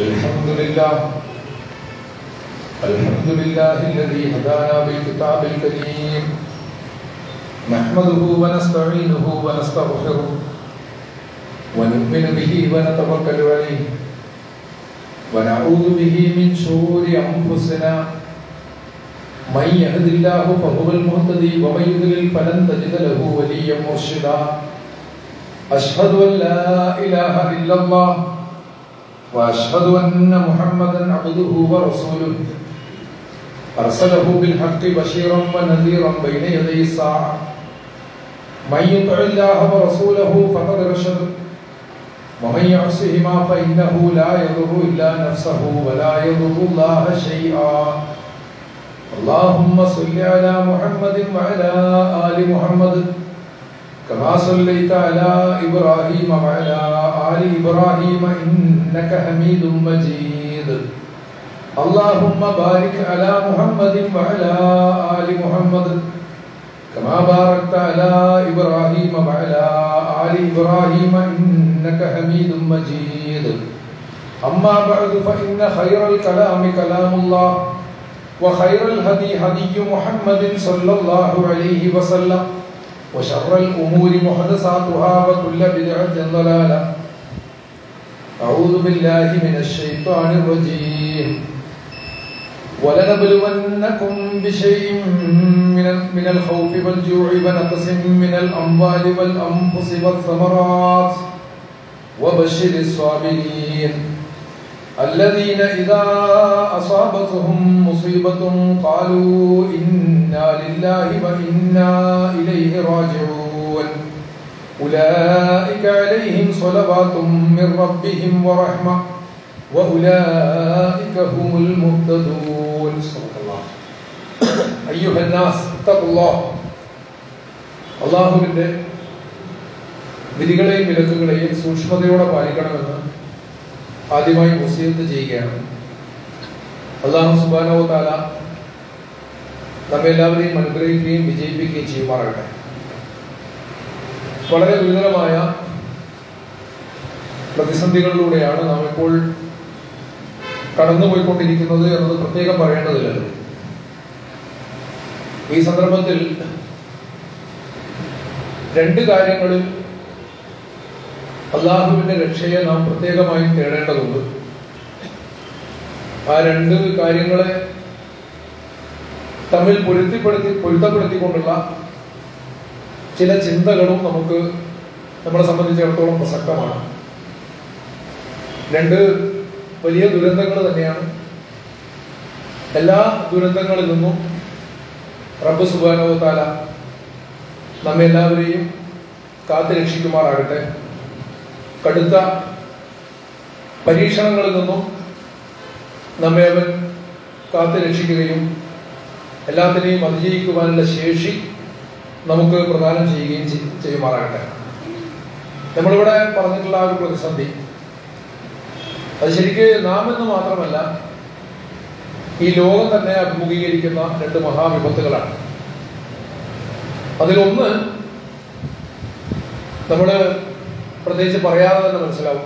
الحمد لله الحمد لله الذي هدانا بالكتاب الكريم نحمده ونستعينه ونستغفره ونؤمن به ونتوكل عليه ونعوذ به من شرور انفسنا من يهد الله فهو المهتدي ومن يضلل فلن تجد له وليا مرشدا اشهد ان لا اله الا الله واشهد ان محمدا عبده ورسوله ارسله بالحق بشيرا ونذيرا بين يدي الساعه من يطع الله ورسوله فقد رشد ومن يعصهما فانه لا يضر الا نفسه ولا يضر الله شيئا اللهم صل على محمد وعلى ال محمد كما صليت على ابراهيم وعلى ال ابراهيم انك حميد مجيد اللهم بارك على محمد وعلى ال محمد كما باركت على ابراهيم وعلى ال ابراهيم انك حميد مجيد اما بعد فان خير الكلام كلام الله وخير الهدي هدي محمد صلى الله عليه وسلم وشر الأمور محدثاتها وكل بدعة ضلالة أعوذ بالله من الشيطان الرجيم ولنبلونكم بشيء من من الخوف والجوع ونقص من الأموال والأنفس والثمرات وبشر الصابرين الذين إذا أصابتهم مصيبة قالوا إنا لله وإنا إليه راجعون أولئك عليهم صلوات من ربهم ورحمة وأولئك هم المهتدون صدق الله أيها الناس اتقوا الله അള്ളാഹുവിന്റെ വിധികളെയും വിലക്കുകളെയും സൂക്ഷ്മതയോടെ പാലിക്കണമെന്ന് ആദ്യമായി മുസ്ലിത്ത് ചെയ്യുകയാണ് അള്ളാഹു സുബാനോ താല നമ്മെല്ലാവരെയും അനുഗ്രഹിക്കുകയും വിജയിപ്പിക്കുകയും ചെയ്യുമാറാകട്ടെ വളരെ ഗുരുതരമായ പ്രതിസന്ധികളിലൂടെയാണ് നാം ഇപ്പോൾ കടന്നുപോയിക്കൊണ്ടിരിക്കുന്നത് എന്നത് പ്രത്യേകം പറയേണ്ടതില്ലല്ലോ ഈ സന്ദർഭത്തിൽ രണ്ട് കാര്യങ്ങളിൽ അള്ളാഹുവിന്റെ രക്ഷയെ നാം പ്രത്യേകമായി തേടേണ്ടതുണ്ട് ആ രണ്ട് കാര്യങ്ങളെ തമ്മിൽ പൊരുത്തിപ്പെടുത്തി പൊരുത്തപ്പെടുത്തിക്കൊണ്ടുള്ള ചില ചിന്തകളും നമുക്ക് നമ്മളെ സംബന്ധിച്ചിടത്തോളം പ്രസക്തമാണ് രണ്ട് വലിയ ദുരന്തങ്ങൾ തന്നെയാണ് എല്ലാ ദുരന്തങ്ങളിൽ നിന്നും റബ്ബ് സുബാനവത്താല നമ്മെല്ലാവരെയും കാത്തു രക്ഷിക്കുമാറാകട്ടെ കടുത്ത പരീക്ഷണങ്ങളിൽ നിന്നും നമ്മെ അവൻ കാത്തു രക്ഷിക്കുകയും എല്ലാത്തിനെയും അതിജയിക്കുവാനുള്ള ശേഷി നമുക്ക് പ്രദാനം ചെയ്യുകയും ചെയ്യുമാറാകട്ടെ നമ്മളിവിടെ പറഞ്ഞിട്ടുള്ള ആ ഒരു പ്രതിസന്ധി അത് ശരിക്ക് നാം എന്ന് മാത്രമല്ല ഈ ലോകം തന്നെ അഭിമുഖീകരിക്കുന്ന രണ്ട് മഹാവിപത്തുകളാണ് അതിലൊന്ന് നമ്മള് പ്രത്യേകിച്ച് പറയാതെ തന്നെ മനസ്സിലാവും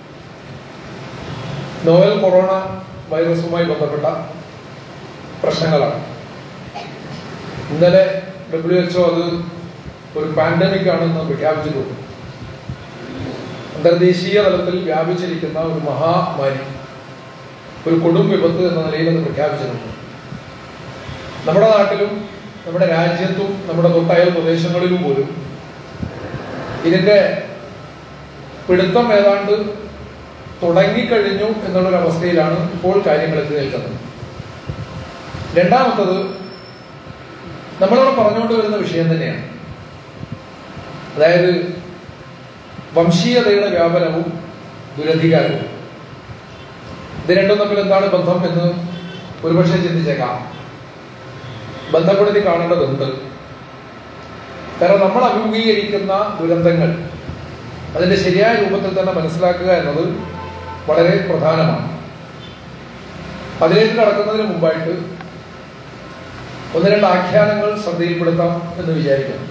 നോവൽ കൊറോണ വൈറസുമായി ബന്ധപ്പെട്ട പ്രശ്നങ്ങളാണ് ഇന്നലെ ഡബ്ല്യു എച്ച്ഒ അത് ഒരു പാൻഡമിക് ആണെന്ന് പ്രഖ്യാപിച്ചിട്ടുണ്ട് അന്തർദേശീയ തലത്തിൽ വ്യാപിച്ചിരിക്കുന്ന ഒരു മഹാമാരി ഒരു കൊടും വിപത്ത് എന്ന നിലയിൽ അത് പ്രഖ്യാപിച്ചിട്ടുണ്ട് നമ്മുടെ നാട്ടിലും നമ്മുടെ രാജ്യത്തും നമ്മുടെ തൊട്ടയൽ പ്രദേശങ്ങളിലും പോലും ഇതിന്റെ പിടുത്തം ഏതാണ്ട് തുടങ്ങിക്കഴിഞ്ഞു എന്നുള്ളൊരു അവസ്ഥയിലാണ് ഇപ്പോൾ കാര്യങ്ങൾ എത്തി നിൽക്കുന്നത് രണ്ടാമത്തത് നമ്മളവിടെ പറഞ്ഞുകൊണ്ട് വരുന്ന വിഷയം തന്നെയാണ് അതായത് വംശീയതയുടെ വ്യാപനവും ദുരധികാരവും ഇത് രണ്ടും തമ്മിൽ എന്താണ് ബന്ധം എന്ന് ഒരുപക്ഷെ ചിന്തിച്ചേക്കാം ബന്ധപ്പെടുത്തി കാണേണ്ടതുണ്ട് കാരണം നമ്മൾ അഭിമുഖീകരിക്കുന്ന ദുരന്തങ്ങൾ അതിന്റെ ശരിയായ രൂപത്തിൽ തന്നെ മനസ്സിലാക്കുക എന്നത് വളരെ പ്രധാനമാണ് അതിലേക്ക് കടക്കുന്നതിന് മുമ്പായിട്ട് ഒന്ന് രണ്ട് ആഖ്യാനങ്ങൾ ശ്രദ്ധയിൽപ്പെടുത്താം എന്ന് വിചാരിക്കുന്നു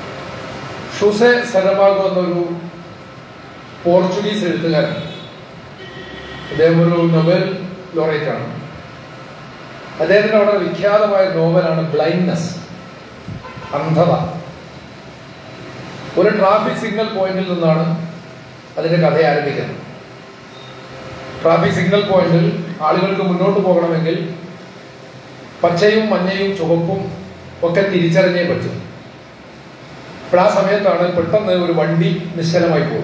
ഷൂസെ സരമാഗോ എന്നൊരു പോർച്ചുഗീസ് എഴുത്തുകാരൻ അദ്ദേഹം ഒരു നൊബൽ ലോറേറ്റ് ആണ് അദ്ദേഹത്തിന്റെ വളരെ വിഖ്യാതമായ നോവലാണ് ബ്ലൈൻഡ്നെസ് അന്ധത ഒരു ട്രാഫിക് സിഗ്നൽ പോയിന്റിൽ നിന്നാണ് അതിന്റെ കഥ ആരംഭിക്കുന്നത് ട്രാഫിക് സിഗ്നൽ പോയിന്റിൽ ആളുകൾക്ക് മുന്നോട്ട് പോകണമെങ്കിൽ പച്ചയും മഞ്ഞയും ചുവപ്പും ഒക്കെ തിരിച്ചറിഞ്ഞേ പറ്റും അപ്പോൾ ആ സമയത്താണ് പെട്ടെന്ന് ഒരു വണ്ടി നിശ്ചലമായി പോകും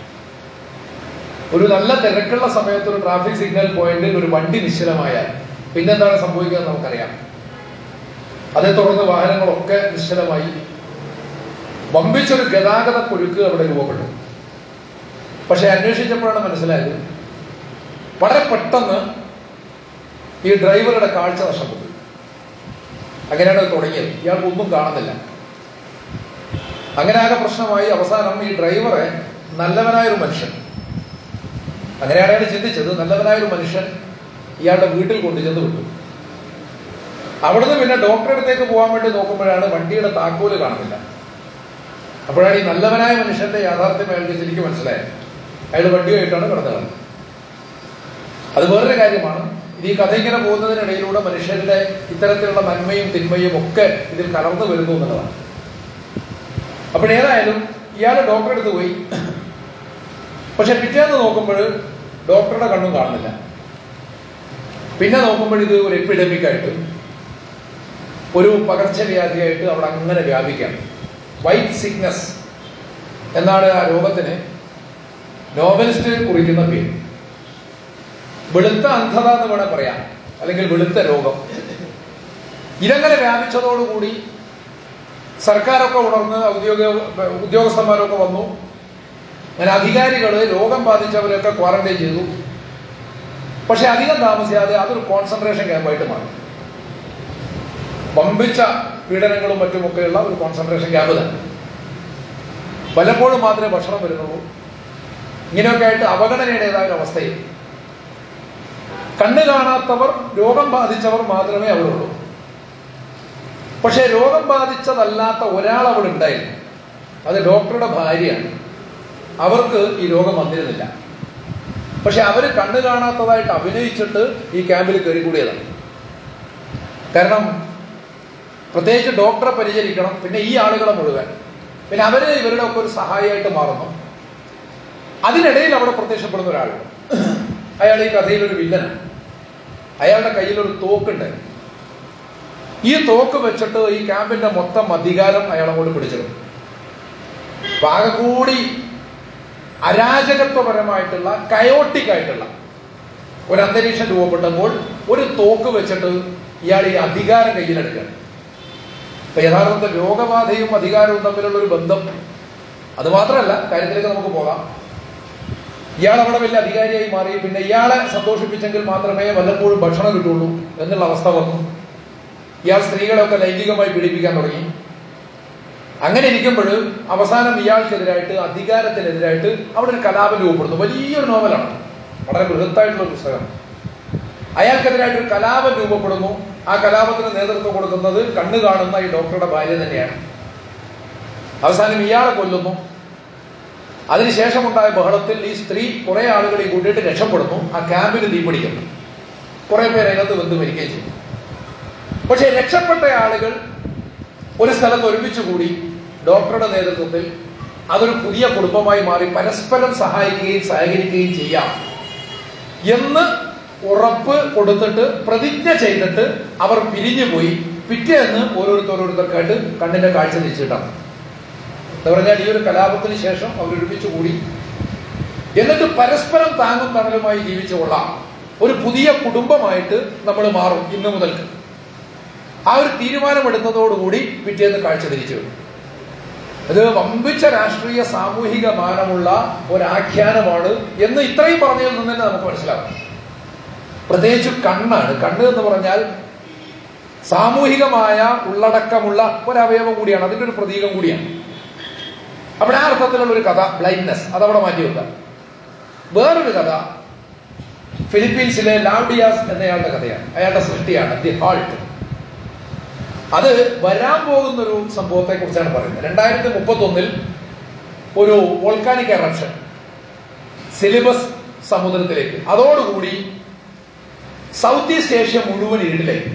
ഒരു നല്ല തിരക്കുള്ള സമയത്ത് ഒരു ട്രാഫിക് സിഗ്നൽ പോയിന്റിൽ ഒരു വണ്ടി നിശ്ചലമായാൽ പിന്നെന്താണ് സംഭവിക്കുക എന്ന് നമുക്കറിയാം അതേ തുടർന്ന് വാഹനങ്ങളൊക്കെ നിശ്ചലമായി വമ്പിച്ചൊരു ഗതാഗത കുരുക്ക് അവിടെ രൂപപ്പെട്ടു പക്ഷെ അന്വേഷിച്ചപ്പോഴാണ് മനസ്സിലായത് വളരെ പെട്ടെന്ന് ഈ ഡ്രൈവറുടെ കാഴ്ച നഷ്ടപ്പെട്ടു അങ്ങനെയാണ് അത് തുടങ്ങിയത് ഇയാൾക്ക് ഒന്നും കാണുന്നില്ല അങ്ങനെ ആകെ പ്രശ്നമായി അവസാനം ഈ ഡ്രൈവറെ നല്ലവനായ ഒരു മനുഷ്യൻ അങ്ങനെയാണ് അയാൾ ചിന്തിച്ചത് നല്ലവനായ ഒരു മനുഷ്യൻ ഇയാളുടെ വീട്ടിൽ കൊണ്ടു ചെന്ന് വിട്ടു അവിടുന്ന് പിന്നെ ഡോക്ടറെ അടുത്തേക്ക് പോകാൻ വേണ്ടി നോക്കുമ്പോഴാണ് വണ്ടിയുടെ താക്കോല് കാണുന്നില്ല അപ്പോഴാണ് ഈ നല്ലവനായ മനുഷ്യന്റെ യാഥാർത്ഥ്യം അയാൾക്ക് ശരിക്കും മനസ്സിലായത് അയാൾ വണ്ടിയായിട്ടാണ് കടന്നു കളഞ്ഞത് അത് വേറൊരു കാര്യമാണ് ഇത് ഈ കഥ ഇങ്ങനെ പോകുന്നതിനിടയിലൂടെ മനുഷ്യരുടെ ഇത്തരത്തിലുള്ള നന്മയും തിന്മയും ഒക്കെ ഇതിൽ കലർന്നു വരുന്നു എന്നുള്ളതാണ് അപ്പോഴേതായാലും ഇയാൾ ഡോക്ടറെ അടുത്ത് പോയി പക്ഷെ പിറ്റേന്ന് നോക്കുമ്പോൾ ഡോക്ടറുടെ കണ്ണും കാണുന്നില്ല പിന്നെ നോക്കുമ്പോൾ ഇത് ഒരു എപ്പിഡമിക് ആയിട്ട് ഒരു പകർച്ചവ്യാധിയായിട്ട് അവിടെ അങ്ങനെ വ്യാപിക്കാം വൈറ്റ് സിക്നസ് എന്നാണ് ആ രോഗത്തിന് നോവലിസ്റ്റ് കുറിക്കുന്ന പേര് വെളുത്ത അന്ധത എന്ന് വേണേൽ പറയാം അല്ലെങ്കിൽ വെളുത്ത രോഗം ഇതങ്ങനെ വ്യാപിച്ചതോടുകൂടി സർക്കാരൊക്കെ ഉണർന്ന് ഔദ്യോഗിക ഉദ്യോഗസ്ഥന്മാരൊക്കെ വന്നു അങ്ങനെ അധികാരികൾ രോഗം ബാധിച്ചവരൊക്കെ ക്വാറന്റൈൻ ചെയ്തു പക്ഷെ അധികം താമസിയാതെ അതൊരു കോൺസെൻട്രേഷൻ ക്യാമ്പായിട്ട് മാറി വമ്പിച്ച പീഡനങ്ങളും മറ്റുമൊക്കെയുള്ള ഒരു കോൺസെൻട്രേഷൻ ക്യാമ്പ് തന്നെ പലപ്പോഴും മാത്രമേ ഭക്ഷണം വരുന്നുള്ളൂ ഇങ്ങനെയൊക്കെ ആയിട്ട് അവഗണനയുടേതായ ഒരു അവസ്ഥയിൽ കണ്ണ് കാണാത്തവർ രോഗം ബാധിച്ചവർ മാത്രമേ അവിടെ ഉള്ളൂ പക്ഷെ രോഗം ബാധിച്ചതല്ലാത്ത ഒരാൾ അവിടെ ഉണ്ടായിരുന്നു അത് ഡോക്ടറുടെ ഭാര്യയാണ് അവർക്ക് ഈ രോഗം വന്നിരുന്നില്ല പക്ഷെ അവർ കണ്ണു കാണാത്തതായിട്ട് അഭിനയിച്ചിട്ട് ഈ ക്യാമ്പിൽ കയറി കൂടിയതാണ് കാരണം പ്രത്യേകിച്ച് ഡോക്ടറെ പരിചരിക്കണം പിന്നെ ഈ ആളുകളെ മുഴുവൻ പിന്നെ അവര് ഇവരുടെ ഒക്കെ ഒരു സഹായിയായിട്ട് മാറുന്നു അതിനിടയിൽ അവിടെ പ്രത്യക്ഷപ്പെടുന്ന ഒരാളുണ്ട് അയാൾ ഈ കഥയിൽ ഒരു വില്ലനാണ് അയാളുടെ കയ്യിൽ ഒരു തോക്കുണ്ട് ഈ തോക്ക് വെച്ചിട്ട് ഈ ക്യാമ്പിന്റെ മൊത്തം അധികാരം അയാൾ അങ്ങോട്ട് പിടിച്ചെടുക്കും ആകെ കൂടി അരാജകത്വപരമായിട്ടുള്ള കയോട്ടിക് ആയിട്ടുള്ള ഒരു അന്തരീക്ഷം രൂപപ്പെട്ടപ്പോൾ ഒരു തോക്ക് വെച്ചിട്ട് ഇയാൾ ഈ അധികാരം കയ്യിലെടുക്കുകയാണ് അപ്പൊ യഥാർത്ഥത്തിൽ രോഗബാധയും അധികാരവും തമ്മിലുള്ള ഒരു ബന്ധം അത് മാത്രമല്ല കാര്യത്തിലേക്ക് നമുക്ക് പോകാം ഇയാൾ അവിടെ വലിയ അധികാരിയായി മാറി പിന്നെ ഇയാളെ സന്തോഷിപ്പിച്ചെങ്കിൽ മാത്രമേ വല്ലപ്പോഴും ഭക്ഷണം കിട്ടുള്ളൂ എന്നുള്ള അവസ്ഥ വന്നു ഇയാൾ സ്ത്രീകളെയൊക്കെ ലൈംഗികമായി പീഡിപ്പിക്കാൻ തുടങ്ങി അങ്ങനെ ഇരിക്കുമ്പോൾ അവസാനം ഇയാൾക്കെതിരായിട്ട് അധികാരത്തിനെതിരായിട്ട് അവിടെ ഒരു കലാപം രൂപപ്പെടുന്നു വലിയൊരു നോവലാണ് വളരെ ബൃഹത്തായിട്ടുള്ള പുസ്തകം അയാൾക്കെതിരായിട്ട് ഒരു കലാപം രൂപപ്പെടുന്നു ആ കലാപത്തിന് നേതൃത്വം കൊടുക്കുന്നത് കണ്ണു കാണുന്ന ഈ ഡോക്ടറുടെ ഭാര്യ തന്നെയാണ് അവസാനം ഇയാളെ കൊല്ലുന്നു അതിനുശേഷമുണ്ടായ ബഹളത്തിൽ ഈ സ്ത്രീ കുറെ ആളുകളെ കൂട്ടിയിട്ട് രക്ഷപ്പെടുന്നു ആ ക്യാമ്പിന് തീപിടിക്കുന്നു കുറെ പേര് അതിനകത്ത് വെന്ത് മരിക്കുകയും ചെയ്തു പക്ഷെ രക്ഷപ്പെട്ട ആളുകൾ ഒരു സ്ഥലത്ത് ഒരുമിച്ച് കൂടി ഡോക്ടറുടെ നേതൃത്വത്തിൽ അതൊരു പുതിയ കുടുംബമായി മാറി പരസ്പരം സഹായിക്കുകയും സഹകരിക്കുകയും ചെയ്യാം എന്ന് ഉറപ്പ് കൊടുത്തിട്ട് പ്രതിജ്ഞ ചെയ്തിട്ട് അവർ പിരിഞ്ഞുപോയി പിറ്റേന്ന് ഓരോരുത്തർ ഓരോരുത്തർക്കായിട്ട് കണ്ണിന്റെ കാഴ്ച തിരിച്ചിട്ടാണ് എന്ന് പറഞ്ഞാൽ ഈ ഒരു കലാപത്തിന് ശേഷം അവർ ഒരുമിച്ച് കൂടി എന്നിട്ട് പരസ്പരം താങ്ങും തണലുമായി ജീവിച്ചു കൊള്ളാം ഒരു പുതിയ കുടുംബമായിട്ട് നമ്മൾ മാറും ഇന്നു മുതൽക്ക് ആ ഒരു തീരുമാനമെടുത്തതോടുകൂടി പിറ്റേന്ന് കാഴ്ച തിരിച്ചു ഇത് വമ്പിച്ച രാഷ്ട്രീയ സാമൂഹിക മാനമുള്ള ഒരാഖ്യാനമാണ് എന്ന് ഇത്രയും പറഞ്ഞതിൽ നിന്ന് തന്നെ നമുക്ക് മനസ്സിലാവും പ്രത്യേകിച്ച് കണ്ണാണ് കണ്ണ് എന്ന് പറഞ്ഞാൽ സാമൂഹികമായ ഉള്ളടക്കമുള്ള ഒരവയവം കൂടിയാണ് അതിന്റെ ഒരു പ്രതീകം കൂടിയാണ് അവിടെ ആ അർത്ഥത്തിലുള്ള ഒരു കഥ ബ്ലൈൻഡ്നെസ് അതവിടെ മാറ്റി വെക്കാം വേറൊരു കഥ ഫിലിപ്പീൻസിലെ ലാവ്ഡിയാസ് എന്നയാളുടെ കഥയാണ് അയാളുടെ സൃഷ്ടിയാണ് ദി ഹാൾട്ട് അത് വരാൻ പോകുന്ന ഒരു സംഭവത്തെ കുറിച്ചാണ് പറയുന്നത് രണ്ടായിരത്തി മുപ്പത്തി ഒന്നിൽ ഒരു വോൾക്കാനിക് എറപ്ഷൻ സിലിബസ് സമുദ്രത്തിലേക്ക് അതോടുകൂടി സൗത്ത് ഈസ്റ്റ് ഏഷ്യ മുഴുവൻ ഇരുട്ടിലേക്ക്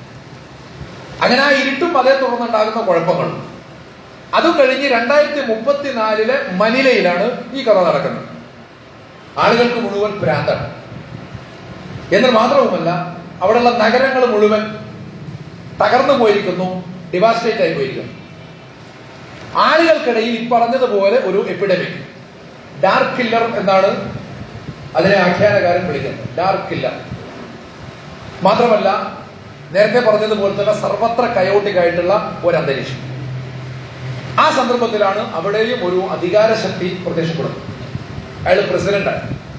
അങ്ങനെ ആ ഇരുട്ടും അതേ തുടർന്നുണ്ടാകുന്ന കുഴപ്പങ്ങളും അതും കഴിഞ്ഞ് രണ്ടായിരത്തി മുപ്പത്തിനാലിലെ മനിലയിലാണ് ഈ കഥ നടക്കുന്നത് ആളുകൾക്ക് മുഴുവൻ ഭ്രാന്താണ് എന്ന് മാത്രവുമല്ല അവിടെയുള്ള നഗരങ്ങൾ മുഴുവൻ തകർന്നു പോയിരിക്കുന്നു ഡിവാസ്റ്റേറ്റ് ആയി പോയിരിക്കുന്നു ആളുകൾക്കിടയിൽ ഈ പറഞ്ഞതുപോലെ ഒരു എപ്പിഡമിക് ഡാർക്ക് കില്ലർ എന്നാണ് അതിനെ ആഖ്യാനകാരൻ വിളിക്കുന്നത് ഡാർക്ക് കില്ലർ മാത്രമല്ല നേരത്തെ പറഞ്ഞതുപോലെ തന്നെ സർവത്ര കയോട്ടിക് ആയിട്ടുള്ള ഒരു അന്തരീക്ഷം ആ സന്ദർഭത്തിലാണ് അവിടെയും ഒരു അധികാരശക്തി പ്രത്യക്ഷപ്പെടുന്നത് അയാൾ പ്രസിഡന്റാണ്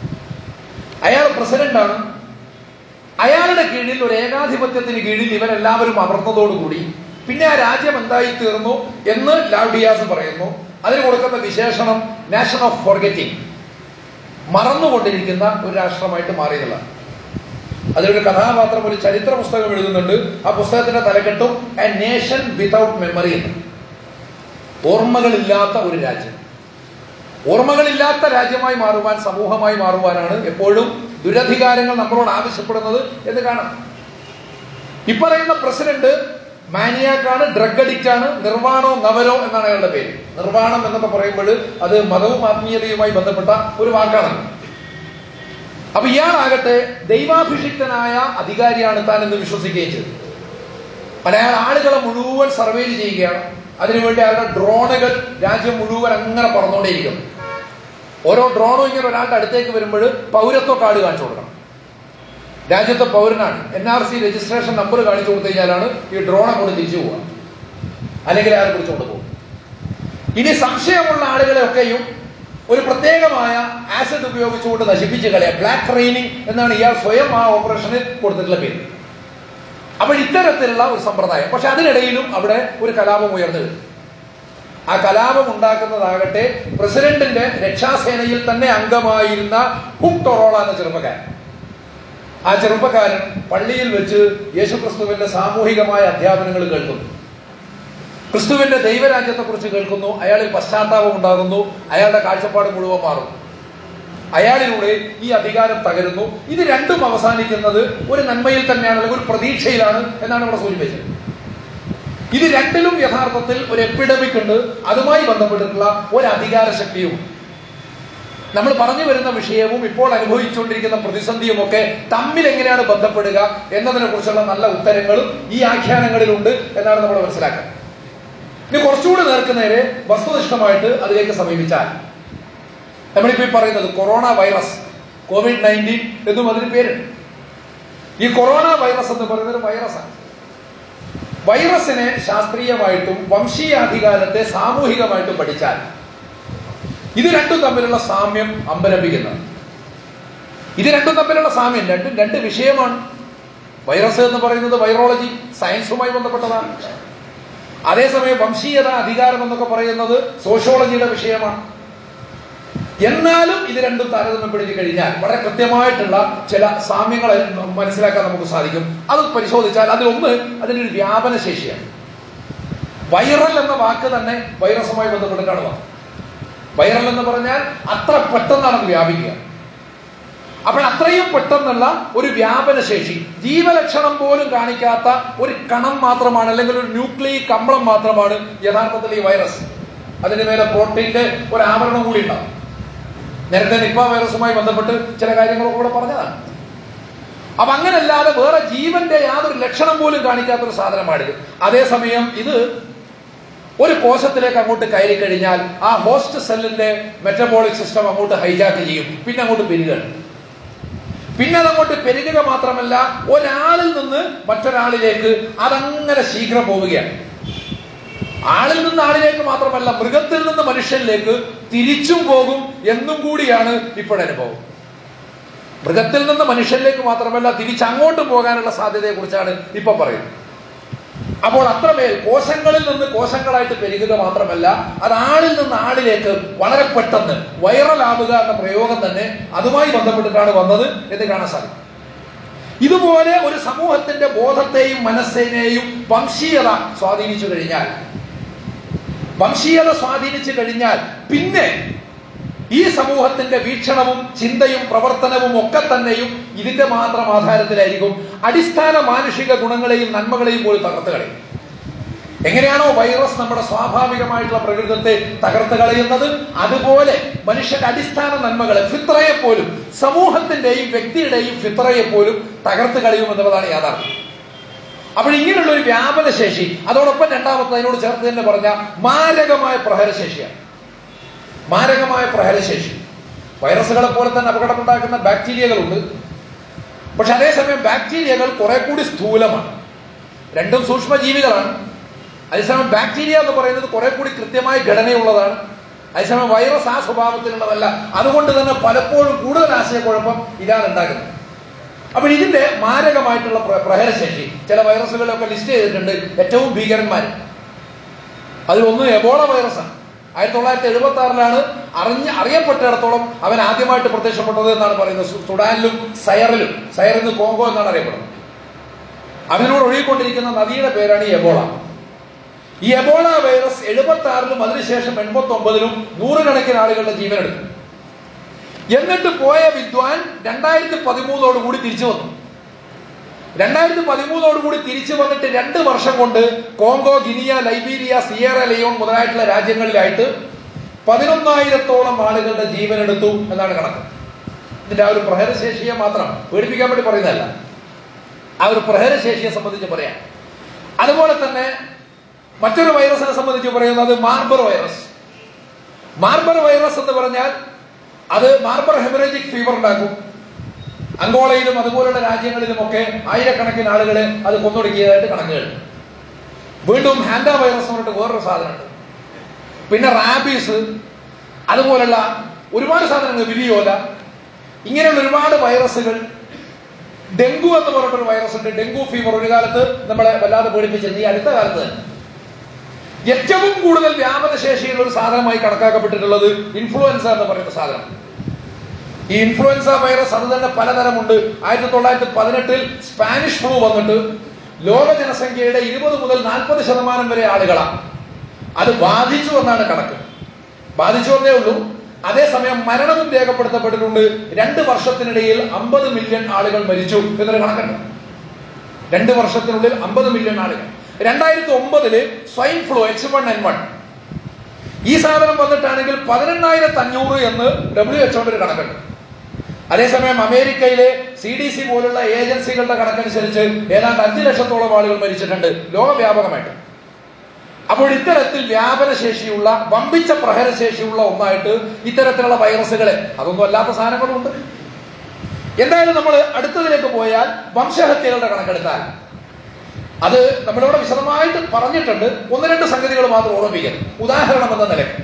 അയാൾ പ്രസിഡന്റാണ് അയാളുടെ കീഴിൽ ഒരു ഏകാധിപത്യത്തിന് കീഴിൽ ഇവരെല്ലാവരും അമർന്നതോടുകൂടി പിന്നെ ആ രാജ്യം എന്തായി തീർന്നു എന്ന് ലാവ്ഡിയാസ് പറയുന്നു അതിന് കൊടുക്കുന്ന വിശേഷണം നാഷൻ ഓഫ് ഫോർഗറ്റിംഗ് മറന്നുകൊണ്ടിരിക്കുന്ന ഒരു രാഷ്ട്രമായിട്ട് മാറിയതാണ് അതിലൊരു കഥാപാത്രം ഒരു ചരിത്ര പുസ്തകം എഴുതുന്നുണ്ട് ആ പുസ്തകത്തിന്റെ തലക്കെട്ടും എ നേഷൻ വിതൗട്ട് മെമ്മറി എന്ന് ഓർമ്മകളില്ലാത്ത ഒരു രാജ്യം ഓർമ്മകളില്ലാത്ത രാജ്യമായി മാറുവാൻ സമൂഹമായി മാറുവാനാണ് എപ്പോഴും ദുരധികാരങ്ങൾ നമ്മളോട് ആവശ്യപ്പെടുന്നത് എന്ന് കാണാം ഇപ്പറയുന്ന പ്രസിഡന്റ് മാനിയാക്കാണ് ഡ്രഗ് അഡിക്റ്റ് ആണ് നിർവാണോ നവരോ എന്നാണ് അയാളുടെ പേര് നിർവാണം എന്നൊക്കെ പറയുമ്പോൾ അത് മതവും ആത്മീയതയുമായി ബന്ധപ്പെട്ട ഒരു വാക്കാണ് അപ്പൊ ഇയാളാകട്ടെ ദൈവാഭിഷിക്തനായ അധികാരിയാണ് താൻ എന്ന് വിശ്വസിക്കുകയും ചെയ്തു അല്ല അയാൾ ആളുകളെ മുഴുവൻ സർവേ ചെയ്യുകയാണ് അതിനുവേണ്ടി അയാളുടെ ഡ്രോണുകൾ രാജ്യം മുഴുവൻ അങ്ങനെ പറന്നുകൊണ്ടേയിരിക്കുന്നു ഓരോ ഡ്രോണും ഇങ്ങനെ ഒരാളുടെ അടുത്തേക്ക് വരുമ്പോൾ പൗരത്വ കാർഡ് കാണിച്ചു കൊടുക്കണം രാജ്യത്തെ പൗരനാണ് N R C registration number കാണിച്ചു കൊടുത്തു കഴിഞ്ഞാലാണ് ഈ ഡ്രോണെ കൊണ്ട് തിരിച്ചു പോവുക അല്ലെങ്കിൽ അയാൾ പിടിച്ചുകൊണ്ട് പോകും ഇനി സംശയമുള്ള ആളുകളെയൊക്കെയും ഒരു പ്രത്യേകമായ ആസിഡ് ഉപയോഗിച്ചുകൊണ്ട് നശിപ്പിച്ച് കളയാം ബ്ലാക്ക് ട്രെയിനിങ് എന്നാണ് ഇയാൾ സ്വയം ആ ഓപ്പറേഷന് കൊടുത്തിട്ടുള്ള പേര് അപ്പോൾ ഇത്തരത്തിലുള്ള ഒരു സമ്പ്രദായം പക്ഷെ അതിനിടയിലും അവിടെ ഒരു കലാപം ഉയർന്നു വരും ആ കലാപം ഉണ്ടാക്കുന്നതാകട്ടെ പ്രസിഡന്റിന്റെ രക്ഷാസേനയിൽ തന്നെ അംഗമായിരുന്ന ഹുക് ടൊറോള എന്ന ചെറുപ്പക്കാരൻ ആ ചെറുപ്പക്കാരൻ പള്ളിയിൽ വെച്ച് യേശുക്രിസ്തുവിന്റെ സാമൂഹികമായ അധ്യാപനങ്ങൾ കേൾക്കുന്നു ക്രിസ്തുവിന്റെ ദൈവരാജ്യത്തെക്കുറിച്ച് കേൾക്കുന്നു അയാളിൽ പശ്ചാത്താപം ഉണ്ടാകുന്നു അയാളുടെ കാഴ്ചപ്പാട് മുഴുവൻ മാറും അയാളിലൂടെ ഈ അധികാരം തകരുന്നു ഇത് രണ്ടും അവസാനിക്കുന്നത് ഒരു നന്മയിൽ തന്നെയാണ് അല്ലെങ്കിൽ ഒരു പ്രതീക്ഷയിലാണ് എന്നാണ് ഇവിടെ സൂചിപ്പിച്ചത് ഇത് രണ്ടിലും യഥാർത്ഥത്തിൽ ഒരു എപ്പിഡമിക് ഉണ്ട് അതുമായി ബന്ധപ്പെട്ടിട്ടുള്ള ഒരു അധികാര ശക്തിയും നമ്മൾ പറഞ്ഞു വരുന്ന വിഷയവും ഇപ്പോൾ അനുഭവിച്ചുകൊണ്ടിരിക്കുന്ന പ്രതിസന്ധിയും ഒക്കെ തമ്മിൽ എങ്ങനെയാണ് ബന്ധപ്പെടുക എന്നതിനെ കുറിച്ചുള്ള നല്ല ഉത്തരങ്ങളും ഈ ആഖ്യാനങ്ങളിലുണ്ട് എന്നാണ് നമ്മൾ മനസ്സിലാക്കുന്നത് ഇനി കുറച്ചുകൂടി നേർക്കുനേരെ വസ്തുനിഷ്ഠമായിട്ട് അതിലേക്ക് സമീപിച്ചാൽ നമ്മളിപ്പോ ഈ പറയുന്നത് കൊറോണ വൈറസ് കോവിഡ് നയൻറ്റീൻ എന്നും അതിന് പേരുണ്ട് ഈ കൊറോണ വൈറസ് എന്ന് പറയുന്നത് ഒരു വൈറസാണ് വൈറസിനെ ശാസ്ത്രീയമായിട്ടും വംശീയാധികാരത്തെ സാമൂഹികമായിട്ടും പഠിച്ചാൽ ഇത് രണ്ടും തമ്മിലുള്ള സാമ്യം അമ്പലപ്പിക്കുന്നത് ഇത് രണ്ടും തമ്മിലുള്ള സാമ്യം രണ്ടും രണ്ട് വിഷയമാണ് വൈറസ് എന്ന് പറയുന്നത് വൈറോളജി സയൻസുമായി ബന്ധപ്പെട്ടതാണ് അതേസമയം വംശീയത അധികാരം എന്നൊക്കെ പറയുന്നത് സോഷ്യോളജിയുടെ വിഷയമാണ് എന്നാലും ഇത് രണ്ടും താരതമ്യപ്പെടുത്തി കഴിഞ്ഞാൽ വളരെ കൃത്യമായിട്ടുള്ള ചില സാമ്യങ്ങളെ മനസ്സിലാക്കാൻ നമുക്ക് സാധിക്കും അത് പരിശോധിച്ചാൽ അതിലൊന്ന് അതിന്റെ ഒരു വ്യാപന ശേഷിയാണ് വൈറൽ എന്ന വാക്ക് തന്നെ വൈറസുമായി ബന്ധപ്പെട്ടിട്ടാണ് വന്നത് വൈറൽ എന്ന് പറഞ്ഞാൽ അത്ര പെട്ടെന്നാണ് അത് വ്യാപിക്കുക അപ്പോൾ അത്രയും പെട്ടെന്നുള്ള ഒരു വ്യാപന ശേഷി ജീവലക്ഷണം പോലും കാണിക്കാത്ത ഒരു കണം മാത്രമാണ് അല്ലെങ്കിൽ ഒരു ന്യൂക്ലിയിക് കമ്പളം മാത്രമാണ് യഥാർത്ഥത്തിൽ ഈ വൈറസ് അതിന്റെ മേലെ പ്രോട്ടീന്റെ ഒരു ആവരണം കൂടി ഉണ്ടാവും നേരത്തെ നിപ്പ വൈറസുമായി ബന്ധപ്പെട്ട് ചില കാര്യങ്ങളൊക്കെ ഇവിടെ പറഞ്ഞതാണ് അപ്പൊ അങ്ങനല്ലാതെ വേറെ ജീവന്റെ യാതൊരു ലക്ഷണം പോലും കാണിക്കാത്ത ഒരു സാധനമാണിത് അതേസമയം ഇത് ഒരു കോശത്തിലേക്ക് അങ്ങോട്ട് കയറി കഴിഞ്ഞാൽ ആ ഹോസ്റ്റ് സെല്ലിന്റെ മെറ്റബോളിക് സിസ്റ്റം അങ്ങോട്ട് ഹൈജാക്ക് ചെയ്യും പിന്നെ അങ്ങോട്ട് പെരുകയാണ് പിന്നെ അതങ്ങോട്ട് പെരുകുക മാത്രമല്ല ഒരാളിൽ നിന്ന് മറ്റൊരാളിലേക്ക് അതങ്ങനെ ശീഘ്രം പോവുകയാണ് ആളിൽ നിന്ന് ആളിലേക്ക് മാത്രമല്ല മൃഗത്തിൽ നിന്ന് മനുഷ്യനിലേക്ക് തിരിച്ചും പോകും എന്നും കൂടിയാണ് ഇപ്പോഴനുഭവം മൃഗത്തിൽ നിന്ന് മനുഷ്യനിലേക്ക് മാത്രമല്ല തിരിച്ചങ്ങോട്ട് പോകാനുള്ള സാധ്യതയെ കുറിച്ചാണ് ഇപ്പൊ പറയുന്നത് അപ്പോൾ അത്രമേൽ കോശങ്ങളിൽ നിന്ന് കോശങ്ങളായിട്ട് പെരുകുക മാത്രമല്ല അത് ആളിൽ നിന്ന് ആളിലേക്ക് വളരെ പെട്ടെന്ന് വൈറലാവുക എന്ന പ്രയോഗം തന്നെ അതുമായി ബന്ധപ്പെട്ടിട്ടാണ് വന്നത് എന്ന് കാണാൻ സാധിക്കും ഇതുപോലെ ഒരു സമൂഹത്തിന്റെ ബോധത്തെയും മനസ്സിനെയും വംശീയത സ്വാധീനിച്ചു കഴിഞ്ഞാൽ വംശീയത സ്വാധീനിച്ചു കഴിഞ്ഞാൽ പിന്നെ ഈ സമൂഹത്തിന്റെ വീക്ഷണവും ചിന്തയും പ്രവർത്തനവും ഒക്കെ തന്നെയും ഇതിന്റെ മാത്രം ആധാരത്തിലായിരിക്കും അടിസ്ഥാന മാനുഷിക ഗുണങ്ങളെയും നന്മകളെയും പോലും തകർത്ത് കളയും എങ്ങനെയാണോ വൈറസ് നമ്മുടെ സ്വാഭാവികമായിട്ടുള്ള പ്രകൃതത്തെ തകർത്ത് കളയുന്നത് അതുപോലെ മനുഷ്യന്റെ അടിസ്ഥാന നന്മകളെ ഫിത്രയെ പോലും സമൂഹത്തിന്റെയും വ്യക്തിയുടെയും ഫിത്രയെ പോലും തകർത്ത് കളയുമെന്നുള്ളതാണ് യാഥാർത്ഥ്യം അപ്പോൾ ഇങ്ങനെയുള്ള ഒരു വ്യാപന ശേഷി അതോടൊപ്പം രണ്ടാമത്തെ അതിനോട് ചേർത്ത് തന്നെ പറഞ്ഞ മാരകമായ പ്രഹരശേഷിയാണ് മാരകമായ പ്രഹരശേഷി വൈറസുകളെ പോലെ തന്നെ അപകടമുണ്ടാക്കുന്ന ബാക്ടീരിയകളുണ്ട് പക്ഷെ അതേസമയം ബാക്ടീരിയകൾ കുറെ കൂടി സ്ഥൂലമാണ് രണ്ടും സൂക്ഷ്മജീവികളാണ് അതേസമയം ബാക്ടീരിയ എന്ന് പറയുന്നത് കുറെ കൂടി കൃത്യമായ ഘടനയുള്ളതാണ് അതേസമയം വൈറസ് ആ സ്വഭാവത്തിലുള്ളതല്ല അതുകൊണ്ട് തന്നെ പലപ്പോഴും കൂടുതൽ ആശയക്കുഴപ്പം ഇതാണ് ഉണ്ടാക്കുന്നത് അപ്പോൾ ഇതിന്റെ മാരകമായിട്ടുള്ള പ്ര- പ്രഹരശേഷി ചില വൈറസുകളൊക്കെ ലിസ്റ്റ് ചെയ്തിട്ടുണ്ട് ഏറ്റവും ഭീകരന്മാർ അതിലൊന്ന് എബോള വൈറസാണ് ആയിരത്തി തൊള്ളായിരത്തി എഴുപത്തി ആറിലാണ് അറിഞ്ഞ് അറിയപ്പെട്ടിടത്തോളം അവൻ ആദ്യമായിട്ട് പ്രത്യക്ഷപ്പെട്ടത് എന്നാണ് പറയുന്നത് സു- സുഡാനിലും സയറിലും സയറിൽ നിന്ന് കോങ്കോ എന്നാണ് അറിയപ്പെടുന്നത് അതിനോട് ഒഴുകിക്കൊണ്ടിരിക്കുന്ന നദിയുടെ പേരാണ് ഈ എബോള ഈ എബോള വൈറസ് എഴുപത്തി ആറിലും അതിനുശേഷം എൺപത്തി ഒമ്പതിലും നൂറുകണക്കിന് ആളുകളുടെ ജീവനെടുത്തു എന്നിട്ട് പോയ വിദ്വാൻ രണ്ടായിരത്തി പതിമൂന്നോടുകൂടി തിരിച്ചു വന്നു രണ്ടായിരത്തി പതിമൂന്നോടുകൂടി തിരിച്ചു വന്നിട്ട് രണ്ട് വർഷം കൊണ്ട് Congo Guinea Liberia Sierra Leone മുതലായിട്ടുള്ള രാജ്യങ്ങളിലായിട്ട് പതിനൊന്നായിരത്തോളം ആളുകളുടെ ജീവനെടുത്തു എന്നാണ് കണക്ക് ഇതിന്റെ ആ ഒരു പ്രഹരശേഷിയെ മാത്രം പേടിപ്പിക്കാൻ വേണ്ടി പറയുന്നതല്ല ആ ഒരു പ്രഹരശേഷിയെ സംബന്ധിച്ച് പറയാം അതുപോലെ തന്നെ മറ്റൊരു വൈറസിനെ സംബന്ധിച്ച് പറയുന്നത് മാർബർ വൈറസ് മാർബർ വൈറസ് എന്ന് പറഞ്ഞാൽ അത് മാർബർ ഹെമറേജിക് ഫീവർ ഉണ്ടാക്കും അങ്കോളയിലും അതുപോലുള്ള രാജ്യങ്ങളിലുമൊക്കെ ആയിരക്കണക്കിന് ആളുകളെ അത് കൊന്നൊടുക്കിയതായിട്ട് കണക്കുകൾ വീണ്ടും ഹാൻഡ വൈറസ് എന്ന് പറഞ്ഞിട്ട് വേറൊരു സാധനമുണ്ട് പിന്നെ റാബീസ് അതുപോലുള്ള ഒരുപാട് സാധനങ്ങൾ വിരിയോല ഇങ്ങനെയുള്ള ഒരുപാട് വൈറസുകൾ ഡെങ്കു എന്ന് പറഞ്ഞിട്ടൊരു വൈറസ് ഉണ്ട് ഡെങ്കു ഫീവർ ഒരു കാലത്ത് നമ്മളെ വല്ലാതെ പേടിപ്പിച്ചിരുന്നു ഈ അടുത്ത കാലത്ത് തന്നെ ഏറ്റവും കൂടുതൽ വ്യാപനശേഷിയുള്ള ഒരു സാധനമായി കണക്കാക്കപ്പെട്ടിട്ടുള്ളത് ഇൻഫ്ലുവൻസ എന്ന് പറയുന്ന സാധനം ഈ ഇൻഫ്ലുവൻസ വൈറസ് അത് തന്നെ പലതരമുണ്ട് ആയിരത്തി തൊള്ളായിരത്തി പതിനെട്ടിൽ സ്പാനിഷ് ഫ്ലൂ വന്നിട്ട് ലോക ജനസംഖ്യയുടെ ഇരുപത് മുതൽ നാൽപ്പത് ശതമാനം വരെ ആളുകളാണ് അത് ബാധിച്ചു എന്നാണ് കണക്ക് ബാധിച്ചു എന്നേ ഉള്ളൂ അതേസമയം മരണവും രേഖപ്പെടുത്തപ്പെട്ടിട്ടുണ്ട് രണ്ട് വർഷത്തിനിടയിൽ അമ്പത് മില്യൺ ആളുകൾ മരിച്ചു എന്നൊരു കണക്കുണ്ട് രണ്ട് വർഷത്തിനുള്ളിൽ അമ്പത് മില്യൺ ആളുകൾ രണ്ടായിരത്തി ഒമ്പതില് swine flu H one N one ഈ സാധനം വന്നിട്ടാണെങ്കിൽ പതിനെണ്ണായിരത്തി അഞ്ഞൂറ് എന്ന് ഡബ്ല്യു എച്ച്ഒന്റെ ഒരു കണക്കുണ്ട് അതേസമയം അമേരിക്കയിലെ സി ഡി സി പോലുള്ള ഏജൻസികളുടെ കണക്കനുസരിച്ച് ഏതാണ്ട് അഞ്ചു ലക്ഷത്തോളം ആളുകൾ മരിച്ചിട്ടുണ്ട് ലോകവ്യാപകമായിട്ട് അപ്പോൾ ഇത്തരത്തിൽ വ്യാപനശേഷിയുള്ള വമ്പിച്ച പ്രഹരശേഷിയുള്ള ഒന്നായിട്ട് ഇത്തരത്തിലുള്ള വൈറസുകളെ അതൊന്നും അല്ലാത്ത സാധനങ്ങളുണ്ട് എന്തായാലും നമ്മൾ അടുത്തതിലേക്ക് പോയാൽ വംശഹത്യകളുടെ കണക്കെടുത്താൽ അത് നമ്മളിവിടെ വിശദമായിട്ട് പറഞ്ഞിട്ടുണ്ട് ഒന്ന് രണ്ട് സംഗതികൾ മാത്രം ഓർമ്മിപ്പിക്കണം ഉദാഹരണം എന്ന നിലക്ക്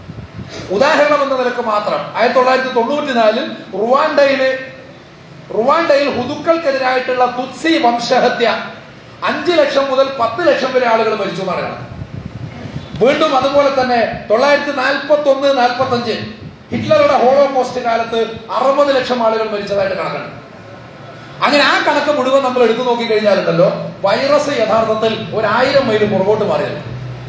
ഉദാഹരണം എന്ന നിലക്ക് മാത്രം ആയിരത്തി തൊള്ളായിരത്തി തൊണ്ണൂറ്റിനാലിൽ റുവാണ്ടയില് റുവാണ്ടയിൽ ഹുദുക്കൾക്കെതിരായിട്ടുള്ള തുത്സി വംശഹത്യ അഞ്ചു ലക്ഷം മുതൽ പത്ത് ലക്ഷം വരെ ആളുകൾ മരിച്ചു എന്നാണ് കണക്ക് വീണ്ടും അതുപോലെ തന്നെ തൊള്ളായിരത്തി നാൽപ്പത്തി ഒന്ന് നാൽപ്പത്തി അഞ്ച് ഹിറ്റ്ലറുടെ ഹോളോകോസ്റ്റ് കാലത്ത് അറുപത് ലക്ഷം ആളുകൾ മരിച്ചതായിട്ട് കണക്കുണ്ട് അങ്ങനെ ആ കണക്ക് മുഴുവൻ നമ്മൾ എടുത്തു നോക്കിക്കഴിഞ്ഞാലുണ്ടല്ലോ വൈറസ് യഥാർത്ഥത്തിൽ ഒരായിരം മൈൽ പുറകോട്ട് മാറിയത്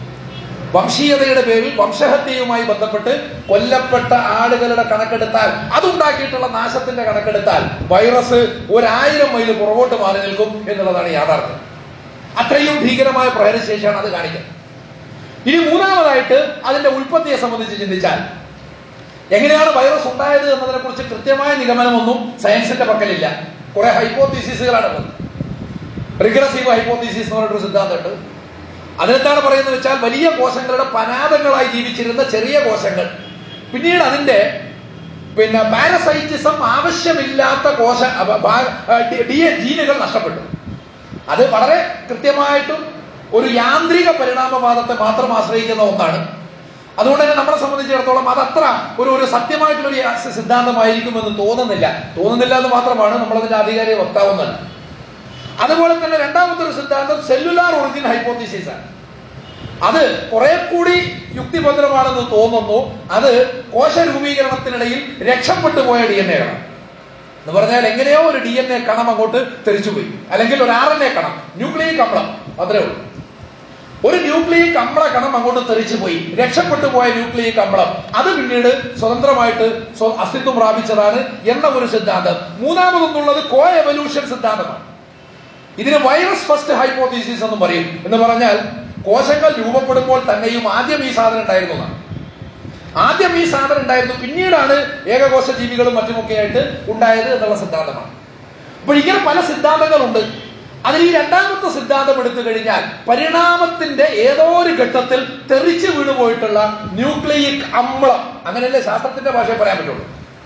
വംശീയതയുടെ പേരിൽ വംശഹത്യയുമായി ബന്ധപ്പെട്ട് കൊല്ലപ്പെട്ട ആളുകളുടെ കണക്കെടുത്താൽ അതുണ്ടാക്കിയിട്ടുള്ള നാശത്തിന്റെ കണക്കെടുത്താൽ വൈറസ് ഒരായിരം മൈൽ പുറകോട്ട് മാറി നിൽക്കും എന്നുള്ളതാണ് യാഥാർത്ഥ്യം അത്രയും ഭീകരമായ പ്രഹരശേഷിയാണ് അത് കാണിക്കുന്നത് ഇനി മൂന്നാമതായിട്ട് അതിന്റെ ഉൽപ്പത്തിയെ സംബന്ധിച്ച് ചിന്തിച്ചാൽ എങ്ങനെയാണ് വൈറസ് ഉണ്ടായത് എന്നതിനെ കുറിച്ച് കൃത്യമായ നിഗമനമൊന്നും സയൻസിന്റെ പക്കലില്ല കുറെ ഹൈപ്പോത്തീസിസുകളാണ് ഉള്ളത് റിഗ്രസീവ് ഹൈപ്പോത്തീസിസ് എന്ന് പറഞ്ഞിട്ടൊരു സിദ്ധാന്തമുണ്ട് അതിനെന്താണ് പറയുന്നത് വെച്ചാൽ വലിയ കോശങ്ങളുടെ പനാദങ്ങളായി ജീവിച്ചിരുന്ന ചെറിയ കോശങ്ങൾ പിന്നീട് അതിന്റെ പിന്നെ പാരസൈറ്റിസം ആവശ്യമില്ലാത്ത കോശ അപ- ഭാ- ഡി- ഡി- ജീനുകൾ നഷ്ടപ്പെട്ടു അത് വളരെ കൃത്യമായിട്ടും ഒരു യാന്ത്രിക പരിണാമവാദത്തെ മാത്രം ആശ്രയിക്കുന്ന ഒന്നാണ് അതുകൊണ്ട് തന്നെ നമ്മളെ സംബന്ധിച്ചിടത്തോളം അത് അത്ര ഒരു ഒരു സത്യമായിട്ടുള്ള ഒരു യാ- സിദ്ധാന്തമായിരിക്കുമെന്ന് തോന്നുന്നില്ല തോന്നുന്നില്ല എന്ന് മാത്രമാണ് നമ്മളതിന്റെ ആധികാരിക വക്താവുന്നല്ല അതുപോലെ തന്നെ രണ്ടാമത്തെ ഒരു സിദ്ധാന്തം സെല്ലുലാർ ഒറിജിൻ ഹൈപ്പോത്തിസിസ് ആണ് അത് കുറെ കൂടി യുക്തിഭദ്രമാണെന്ന് തോന്നുന്നു അത് കോശ രൂപീകരണത്തിനിടയിൽ രക്ഷപ്പെട്ടു പോയ ഡി എൻ എകളാണ് എന്ന് പറഞ്ഞാൽ എങ്ങനെയോ ഒരു ഡി എൻ എ കണം അങ്ങോട്ട് തെറിച്ചുപോയി അല്ലെങ്കിൽ ഒരു ആർ എൻ എ കണം ന്യൂക്ലിയിക് അമ്ലം അത്രേ ഉള്ളൂ ഒരു ന്യൂക്ലിയിക് അമ്ല കണം അങ്ങോട്ട് തെറിച്ചു പോയി രക്ഷപ്പെട്ടു പോയ ന്യൂക്ലിയിക് അമ്ലം അത് പിന്നീട് സ്വതന്ത്രമായിട്ട് സ്വ- അസ്തിത്വം പ്രാപിച്ചതാണ് എന്ന ഒരു സിദ്ധാന്തം മൂന്നാമതൊന്നുള്ളത് കോ എവല്യൂഷൻ സിദ്ധാന്തമാണ് ഇതിന് വൈറസ് ഫസ്റ്റ് ഹൈപ്പോത്തീസിസ് എന്നും പറയും എന്ന് പറഞ്ഞാൽ കോശങ്ങൾ രൂപപ്പെടുമ്പോൾ തന്നെയും ആദ്യം ഈ സാധനം ഉണ്ടായിരുന്നു എന്നാണ്. ആദ്യം ഈ സാധനം ഉണ്ടായിരുന്നു പിന്നീടാണ് ഏകകോശ ജീവികളും മറ്റുമൊക്കെ ആയിട്ട് ഉണ്ടായത് എന്നുള്ള സിദ്ധാന്തമാണ് അപ്പോൾ ഇങ്ങനെ പല സിദ്ധാന്തങ്ങളുണ്ട് അതിൽ ഈ രണ്ടാമത്തെ സിദ്ധാന്തം എടുത്തു കഴിഞ്ഞാൽ പരിണാമത്തിന്റെ ഏതോ ഒരു ഘട്ടത്തിൽ തെറിച്ചു വീണുപോയിട്ടുള്ള ന്യൂക്ലിയിക് അമ്ലം അങ്ങനെയല്ലേ ശാസ്ത്രത്തിന്റെ ഭാഷയിൽ പറയാൻ പറ്റുള്ളൂ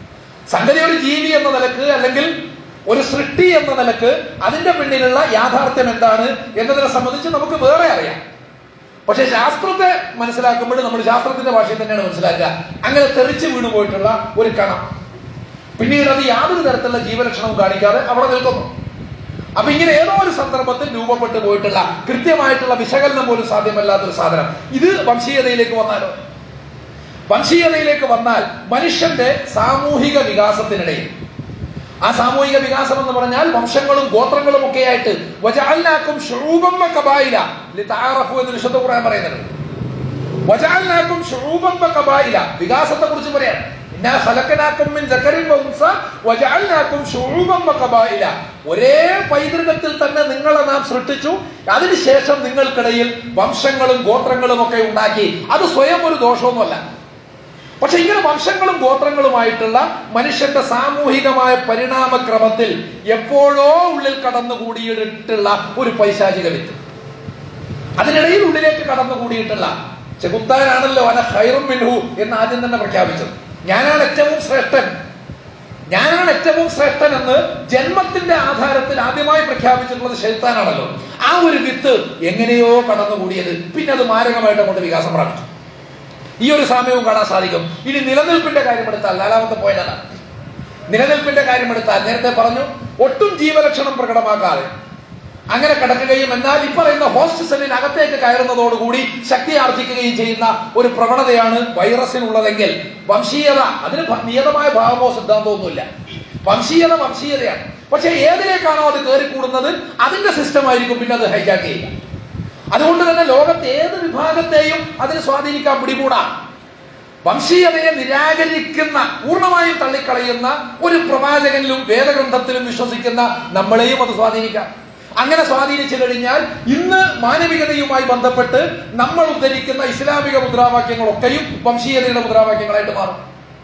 സംഗതി ഒരു ജീവി എന്ന നിലക്ക് അല്ലെങ്കിൽ ഒരു സൃഷ്ടി എന്ന നിലക്ക് അതിന്റെ പിന്നിലുള്ള യാഥാർത്ഥ്യം എന്താണ് എന്നതിനെ സംബന്ധിച്ച് നമുക്ക് വേറെ അറിയാം പക്ഷെ ശാസ്ത്രത്തെ മനസ്സിലാക്കുമ്പോൾ നമ്മൾ ശാസ്ത്രത്തിന്റെ ഭാഷയിൽ തന്നെയാണ് മനസ്സിലാക്കുക അങ്ങനെ തെറിച്ചു വീണു പോയിട്ടുള്ള ഒരു കണം പിന്നീട് അത് യാതൊരു തരത്തിലുള്ള ജീവലക്ഷണവും കാണിക്കാതെ അവിടെ നിൽക്കുന്നു അപ്പൊ ഇങ്ങനെ ഏതോ ഒരു സന്ദർഭത്തിൽ രൂപപ്പെട്ടു പോയിട്ടുള്ള കൃത്യമായിട്ടുള്ള വിശകലനം പോലും സാധ്യമല്ലാത്തൊരു സാധനം ഇത് വംശീയതയിലേക്ക് വന്നാലോ വംശീയതയിലേക്ക് വന്നാൽ മനുഷ്യന്റെ സാമൂഹിക വികാസത്തിനിടയിൽ ആ സാമൂഹിക വികാസം എന്ന് പറഞ്ഞാൽ വംശങ്ങളും ഗോത്രങ്ങളും ഒക്കെ ആയിട്ട് വജാലിനാക്കും ഷൂബം കബായില ലിതാറഫു എന്ന് വിശുദ്ധ ഖുർആൻ പറയുന്നുണ്ട് വജാലിനാക്കും ഷൂബം കബായില വികാസത്തെ കുറിച്ച് പറയാം ഇന്നാ ഖലഖനാക്കും മിൻ ദക്കറിൻ വ ഉൻസ വജഅൽനാക്കും ശുഊബൻ വഖബായില ഒരേ പൈതൃകത്തിൽ തന്നെ നിങ്ങളെ നാം സൃഷ്ടിച്ചു അതിനുശേഷം നിങ്ങൾക്കിടയിൽ വംശങ്ങളും ഗോത്രങ്ങളും ഒക്കെ ഉണ്ടാക്കി അത് സ്വയം ഒരു ദോഷമൊന്നുമല്ല പക്ഷെ ഇങ്ങനെ വംശങ്ങളും ഗോത്രങ്ങളുമായിട്ടുള്ള മനുഷ്യന്റെ സാമൂഹികമായ പരിണാമക്രമത്തിൽ എപ്പോഴോ ഉള്ളിൽ കടന്നുകൂടിയിട്ടുള്ള ഒരു പൈശാചിക വിത്ത് അതിനിടയിൽ ഉള്ളിലേക്ക് കടന്നുകൂടിയിട്ടുള്ള ചെകുത്താനാണല്ലോ അന ഹൈറും മിൻഹു എന്ന് ആദ്യം തന്നെ പ്രഖ്യാപിച്ചത് ഞാനാണ് ഏറ്റവും ശ്രേഷ്ഠൻ ഞാനാണ് ഏറ്റവും ശ്രേഷ്ഠൻ എന്ന് ജന്മത്തിന്റെ ആധാരത്തിൽ ആദ്യമായി പ്രഖ്യാപിച്ചിട്ടുള്ളത് ഷെയ്ത്താനാണല്ലോ ആ ഒരു വിത്ത് എങ്ങനെയോ കടന്നുകൂടിയത് പിന്നെ അത് മാരകമായിട്ട് അങ്ങോട്ട് വികാസം പ്രാപിച്ചു ഈ ഒരു സാമ്യവും കാണാൻ സാധിക്കും ഇനി നിലനിൽപ്പിന്റെ കാര്യമെടുത്താൽ നാലാമത്തെ പോയിന്റ് അതാണ് നിലനിൽപ്പിന്റെ കാര്യമെടുത്താൽ നേരത്തെ പറഞ്ഞു ഒട്ടും ജീവലക്ഷണം പ്രകടമാക്കാതെ അങ്ങനെ കിടക്കുകയും എന്നാൽ ഈ പറയുന്ന ഹോസ്റ്റ് സെല്ലിൽ അകത്തേക്ക് കയറുന്നതോടുകൂടി ശക്തി ആർജിക്കുകയും ചെയ്യുന്ന ഒരു പ്രവണതയാണ് വൈറസിനുള്ളതെങ്കിൽ വംശീയത അതിന് ഭ- നിയതമായ ഭാവമോ സിദ്ധാന്തമൊന്നുമില്ല വംശീയത വംശീയതയാണ് പക്ഷെ ഏതിലേക്കാണോ അത് കയറിക്കൂടുന്നത് അതിന്റെ സിസ്റ്റം ആയിരിക്കും പിന്നെ അത് ഹൈജാക്ക് ചെയ്യുക അതുകൊണ്ട് തന്നെ ലോകത്തെ ഏത് വിഭാഗത്തെയും അതിന് സ്വാധീനിക്കാൻ പിടികൂടാം വംശീയതയെ നിരാകരിക്കുന്ന പൂർണ്ണമായും തള്ളിക്കളയുന്ന ഒരു പ്രവാചകനിലും വേദഗ്രന്ഥത്തിലും വിശ്വസിക്കുന്ന നമ്മളെയും അത് സ്വാധീനിക്കാം അങ്ങനെ സ്വാധീനിച്ചു കഴിഞ്ഞാൽ ഇന്ന് മാനവികതയുമായി ബന്ധപ്പെട്ട് നമ്മൾ ഉദ്ധരിക്കുന്ന ഇസ്ലാമിക മുദ്രാവാക്യങ്ങളൊക്കെയും വംശീയതയുടെ മുദ്രാവാക്യങ്ങളായിട്ട് മാറും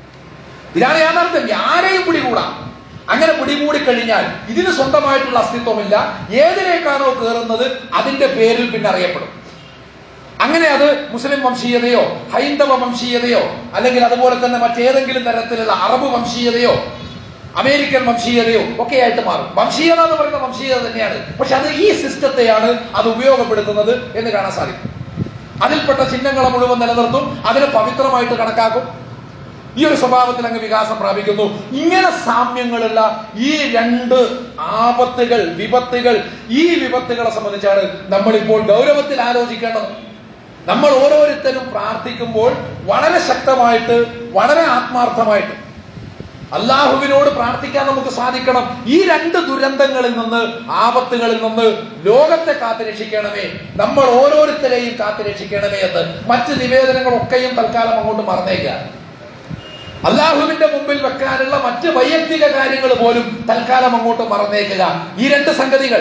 ഇതാണ് യാഥാർത്ഥ്യം ആരെയും പിടികൂടാം അങ്ങനെ പിടികൂടി കഴിഞ്ഞാൽ ഇതിന് സ്വന്തമായിട്ടുള്ള അസ്തിത്വമില്ല ഏതിലേക്കാണോ കയറുന്നത് അതിന്റെ പേരിൽ പിന്നെ അറിയപ്പെടും അങ്ങനെ അത് മുസ്ലിം വംശീയതയോ ഹൈന്ദവ വംശീയതയോ അല്ലെങ്കിൽ അതുപോലെ തന്നെ മറ്റേതെങ്കിലും തരത്തിലുള്ള അറബ് വംശീയതയോ അമേരിക്കൻ വംശീയതയോ ഒക്കെ ആയിട്ട് മാറും വംശീയത എന്ന് പറയുന്ന വംശീയത തന്നെയാണ് പക്ഷെ അത് ഈ സിസ്റ്റത്തെയാണ് അത് ഉപയോഗപ്പെടുത്തുന്നത് എന്ന് കാണാൻ സാധിക്കും അതിൽപ്പെട്ട ചിഹ്നങ്ങളെ മുഴുവൻ നിലനിർത്തും അതിനെ പവിത്രമായിട്ട് കണക്കാക്കും ഈ ഒരു സ്വഭാവത്തിൽ അങ്ങ് വികാസം പ്രാപിക്കുന്നു ഇങ്ങനെ സാമ്യങ്ങളുള്ള ഈ രണ്ട് ആപത്തുകൾ വിപത്തുകൾ ഈ വിപത്തുകളെ സംബന്ധിച്ചാണ് നമ്മളിപ്പോൾ ഗൗരവത്തിൽ ആലോചിക്കേണ്ടത് നമ്മൾ ഓരോരുത്തരും പ്രാർത്ഥിക്കുമ്പോൾ വളരെ ശക്തമായിട്ട് വളരെ ആത്മാർത്ഥമായിട്ട് അള്ളാഹുവിനോട് പ്രാർത്ഥിക്കാൻ നമുക്ക് സാധിക്കണം ഈ രണ്ട് ദുരന്തങ്ങളിൽ നിന്ന് ആപത്തുകളിൽ നിന്ന് ലോകത്തെ കാത്തുരക്ഷിക്കണമേ നമ്മൾ ഓരോരുത്തരെയും കാത്തുരക്ഷിക്കണമേ എന്ന് മറ്റ് നിവേദനങ്ങളൊക്കെയും തൽക്കാലം അങ്ങോട്ട് മറന്നേക്കുക അള്ളാഹുവിന്റെ മുമ്പിൽ വെക്കാനുള്ള മറ്റ് വൈയക്തിക കാര്യങ്ങൾ പോലും തൽക്കാലം അങ്ങോട്ട് മറന്നേക്കുക ഈ രണ്ട് സംഗതികൾ